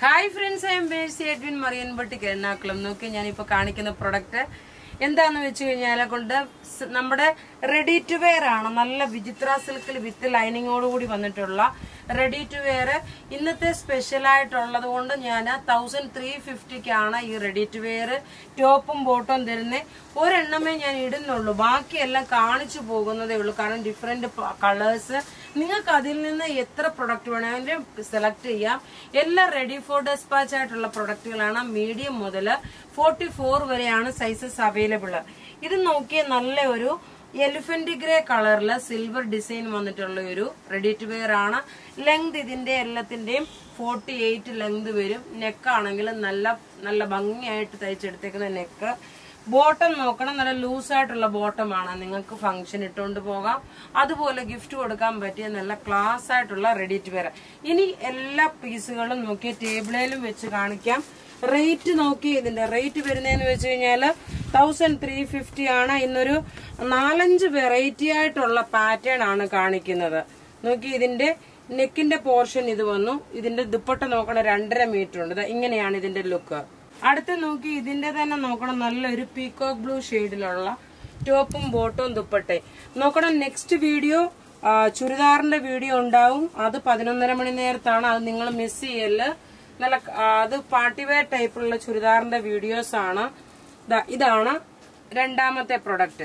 hi friends I am Bersy Edwin Marian boutique Ernakulam നോക്കി ഞാനിപ്പോ കാണിക്കുന്ന പ്രൊഡക്റ്റ് എന്താന്ന് വെച്ച് കഴിഞ്ഞാൽ കൊണ്ട് സ് നമ്മുടെ റെഡി ടു വെയർ ആണ് നല്ല വിചിത്ര സിൽക്കിൽ വിത്ത് ലൈനിങ്ങോട് കൂടി വന്നിട്ടുള്ള റെഡി ടു വെയർ ഇന്നത്തെ സ്പെഷ്യൽ ആയിട്ടുള്ളത് കൊണ്ട് ഞാൻ തൗസൻഡ് ത്രീ ഫിഫ്റ്റിക്കാണ് ഈ റെഡി ടു വെയർ ടോപ്പും ബോട്ടും തരുന്നത് ഒരെണ്ണമേ ഞാൻ ഇടുന്നുള്ളൂ ബാക്കിയെല്ലാം കാണിച്ചു പോകുന്നതേ ഉള്ളൂ കാരണം ഡിഫറെന്റ് കളേഴ്സ് നിങ്ങൾക്ക് അതിൽ നിന്ന് എത്ര പ്രൊഡക്റ്റ് വേണമെങ്കിലും സെലക്ട് ചെയ്യാം എല്ലാം റെഡി ഫോർ ഡെസ്പാച്ച് ആയിട്ടുള്ള പ്രൊഡക്റ്റുകളാണ് മീഡിയം മുതൽ ഫോർട്ടി ഫോർ വരെയാണ് സൈസസ് അവൈലബിൾ ഇത് നോക്കിയ നല്ല ഒരു എലിഫന്റ് ഗ്രേ കളറിൽ സിൽവർ ഡിസൈൻ വന്നിട്ടുള്ള ഒരു റെഡി ടു വെയർ ആണ് ലെങ്ത് ഇതിന്റെ എല്ലാത്തിന്റെയും ഫോർട്ടി എയ്റ്റ് ലെങ്ത് വരും നെക്ക് ആണെങ്കിൽ നല്ല നല്ല ഭംഗിയായിട്ട് തയ്ച്ചെടുത്തേക്കുന്ന നെക്ക് ബോട്ടം നോക്കണം നല്ല ലൂസ് ആയിട്ടുള്ള ബോട്ടമാണ് നിങ്ങൾക്ക് ഫംഗ്ഷൻ ഇട്ടുകൊണ്ട് പോകാം അതുപോലെ ഗിഫ്റ്റ് കൊടുക്കാൻ പറ്റിയ നല്ല ക്ലാസ് ആയിട്ടുള്ള റെഡി ടു വെയർ ഇനി എല്ലാ പീസുകളും നോക്കി ടേബിളിലും വെച്ച് കാണിക്കാം റേറ്റ് നോക്കി ഇതിന്റെ റേറ്റ് വരുന്നതെന്ന് വെച്ച് കഴിഞ്ഞാൽ തൗസൻഡ് ത്രീ ഫിഫ്റ്റി ആണ് ഇന്നൊരു നാലഞ്ച് വെറൈറ്റി ആയിട്ടുള്ള പാറ്റേൺ ആണ് കാണിക്കുന്നത് നോക്കി ഇതിന്റെ നെക്കിന്റെ പോർഷൻ ഇത് വന്നു ഇതിന്റെ ദുപ്പട്ട നോക്കണ രണ്ടര മീറ്റർ ഉണ്ട് ദാ ഇങ്ങനെയാണ് ഇതിന്റെ ലുക്ക് അടുത്ത് നോക്കി ഇതിന്റെ തന്നെ നോക്കണം നല്ലൊരു പീകോക്ക് ബ്ലൂ ഷെയ്ഡിലുള്ള ടോപ്പും ബോട്ടും ദുപ്പട്ടെ നോക്കണം നെക്സ്റ്റ് വീഡിയോ ചുരിദാറിന്റെ വീഡിയോ ഉണ്ടാവും അത് പതിനൊന്നര മണി നേരത്താണ് അത് നിങ്ങൾ മിസ് ചെയ്യല് നല്ല ആ, അത് പാർട്ടി വെയർ ടൈപ്പിലുള്ള ചുരിദാറിന്റെ വീഡിയോസ് ആണ് ദാ ഇതാണ് രണ്ടാമത്തെ പ്രൊഡക്റ്റ്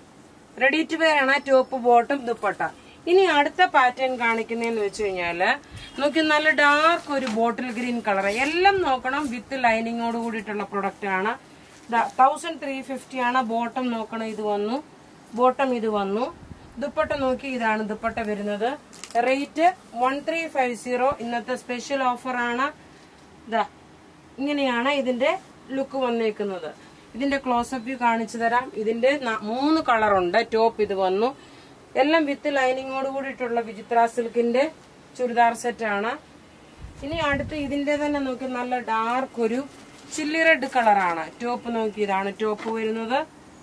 റെഡി ടു വെയർ ആണ് ടോപ്പ് ബോട്ടം ദുപ്പട്ട ഇനി അടുത്ത പാറ്റേൺ കാണിക്കുന്നതെന്ന് വെച്ച് കഴിഞ്ഞാല് നോക്കി നല്ല ഡാർക്ക് ഒരു ബോട്ടിൽ ഗ്രീൻ കളർ എല്ലാം നോക്കണം വിത്ത് ലൈനിങ്ങോട് കൂടിയിട്ടുള്ള പ്രൊഡക്റ്റ് ആണ് തൗസൻഡ് ത്രീ ഫിഫ്റ്റി ആണ് ബോട്ടം നോക്കണം ഇത് വന്നു ബോട്ടം ഇത് വന്നു ദുപ്പട്ട നോക്കി ഇതാണ് ദുപ്പട്ട വരുന്നത് rate one three five zero ഇന്നത്തെ സ്പെഷ്യൽ ഓഫർ ആണ് ഇതാ ഇങ്ങനെയാണ് ഇതിന്റെ ലുക്ക് വന്നേക്കുന്നത് ഇതിന്റെ ക്ലോസപ്പ് വ്യൂ കാണിച്ചു തരാം ഇതിന്റെ ന- മൂന്ന് കളറുണ്ട് ടോപ്പ് ഇത് വന്നു എല്ലാം വിത്ത് ലൈനിങ്ങോട് കൂടിയിട്ടുള്ള വിചിത്ര സിൽക്കിന്റെ ചുരിദാർ സെറ്റ് ആണ് ഇനി അടുത്ത് ഇതിന്റെ തന്നെ നോക്കി നല്ല ഡാർക്ക് ഒരു ചില്ലി റെഡ് കളറാണ് ടോപ്പ് നോക്കി ഇതാണ് ടോപ്പ് വരുന്നത്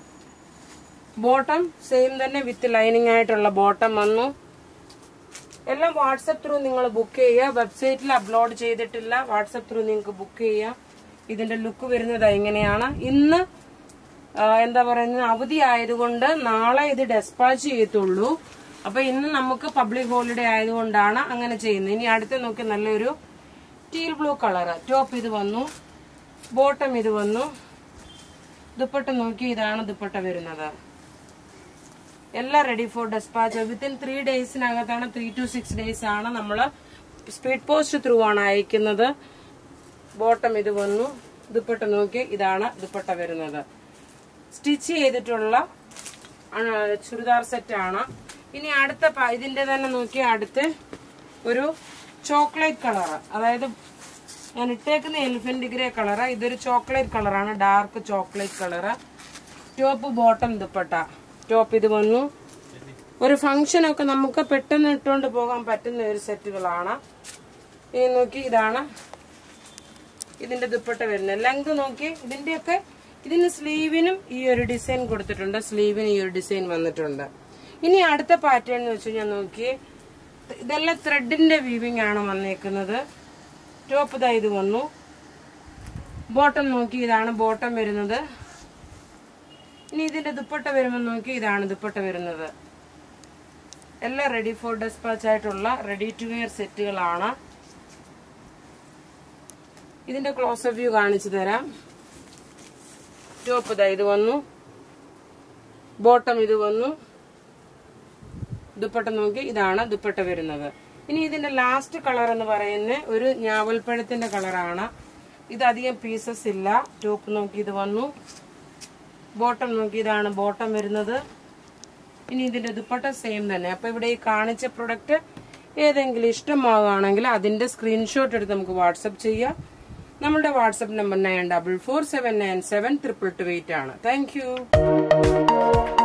ബോട്ടം സെയിം തന്നെ വിത്ത് ലൈനിങ് ആയിട്ടുള്ള ബോട്ടം വന്നു എല്ലാം വാട്സപ്പ് ത്രൂ നിങ്ങൾ ബുക്ക് ചെയ്യുക വെബ്സൈറ്റിൽ അപ്ലോഡ് ചെയ്തിട്ടില്ല വാട്സപ്പ് ത്രൂ നിങ്ങൾക്ക് ബുക്ക് ചെയ്യാം ഇതിന്റെ ലുക്ക് വരുന്നത് ഇങ്ങനെയാണ് ഇന്ന് ആ, എന്താ പറയുന്നത് അവധി ആയതുകൊണ്ട് നാളെ ഇത് ഡെസ്പാച്ച് ചെയ്യത്തുള്ളൂ അപ്പൊ ഇന്ന് നമുക്ക് പബ്ലിക് ഹോളിഡേ ആയതുകൊണ്ടാണ് അങ്ങനെ ചെയ്യുന്നത് ഇനി അടുത്ത് നോക്കി നല്ലൊരു ടീൽ ബ്ലൂ കളറ് ടോപ്പ് ഇത് വന്നു ബോട്ടം ഇത് വന്നു ദുപ്പട്ട നോക്കി ഇതാണ് ദുപ്പട്ട വരുന്നത് എല്ലാം ready for dispatch within three ഡേയ്സിനകത്താണ് ത്രീ ടു സിക്സ് ഡേയ്സ് ആണ് നമ്മൾ സ്പീഡ് പോസ്റ്റ് ത്രൂ ആണ് അയക്കുന്നത് ബോട്ടം ഇത് വന്നു ദുപ്പട്ട നോക്കി ഇതാണ് ദുപ്പട്ട വരുന്നത് സ്റ്റിച്ച് ചെയ്തിട്ടുള്ള ആ, ചുരിദാർ സെറ്റ് ആണ് ഇനി അടുത്ത പ- ഇതിന്റെ തന്നെ നോക്കി അടുത്ത് ഒരു ചോക്ലേറ്റ് കളർ അതായത് ഞാൻ ഇട്ടേക്കുന്ന എലിഫന്റ് ഗ്രേ കളറ് ഇതൊരു ചോക്ലേറ്റ് കളറാണ് dark chocolate colour top bottom dupatta top ഇത് വന്നു ഒരു ഫംഗ്ഷനൊക്കെ നമുക്ക് പെട്ടെന്ന് ഇട്ടുകൊണ്ട് പോകാൻ പറ്റുന്ന ഒരു സെറ്റുകളാണ് ഈ നോക്കി ഇതാണ് ഇതിന്റെ ദുപ്പട്ട വരുന്നത് ലെങ്ത് നോക്കി ഇതിന്റെയൊക്കെ ഇതിന് സ്ലീവിനും ഈ ഒരു ഡിസൈൻ കൊടുത്തിട്ടുണ്ട് സ്ലീവിന് ഈ ഒരു ഡിസൈൻ വന്നിട്ടുണ്ട് ഇനി അടുത്ത പാറ്റേൺ എന്ന് വെച്ച് കഴിഞ്ഞാൽ നോക്കി ഇതെല്ലാം ത്രെഡിന്റെ വീവിംഗ് ആണ് വന്നേക്കുന്നത് ടോപ്പ് ഇതാ ഇത് വന്നു ബോട്ടം നോക്കി ഇതാണ് ബോട്ടം വരുന്നത് ഇനി ഇതിന്റെ ദുപ്പട്ട വരുമ്പോൾ നോക്കി ഇതാണ് ദുപ്പട്ട വരുന്നത് എല്ലാം റെഡി ഫോർ ഡെസ്പാച്ച് ആയിട്ടുള്ള റെഡി ടു വെയർ സെറ്റുകളാണ് ഇതിന്റെ ക്ലോസ് വ്യൂ കാണിച്ചു തരാം ടോപ്പ് ഇതാ ഇത് വന്നു ബോട്ടം ഇത് വന്നു ദുപ്പട്ട നോക്കി ഇതാണ് ദുപ്പട്ട വരുന്നത് ഇനി ഇതിന്റെ ലാസ്റ്റ് കളർ എന്ന് പറയുന്നത് ഒരു ഞാവൽപ്പഴത്തിന്റെ കളറാണ് ഇത് അധികം പീസസ് ഇല്ല ടോപ്പ് നോക്കി ഇത് വന്നു ബോട്ടം നോക്കി ഇതാണ് ബോട്ടം വരുന്നത് ഇനി ഇതിന്റെ ദുപ്പട്ട സെയിം തന്നെ അപ്പൊ ഇവിടെ ഈ കാണിച്ച പ്രൊഡക്റ്റ് ഏതെങ്കിലും ഇഷ്ടമാവുകയാണെങ്കിൽ അതിന്റെ സ്ക്രീൻഷോട്ട് എടുത്ത് നമുക്ക് വാട്സപ്പ് ചെയ്യാം നമ്മുടെ WhatsApp number nine double four seven nine seven triple two eight ആണ് താങ്ക് യു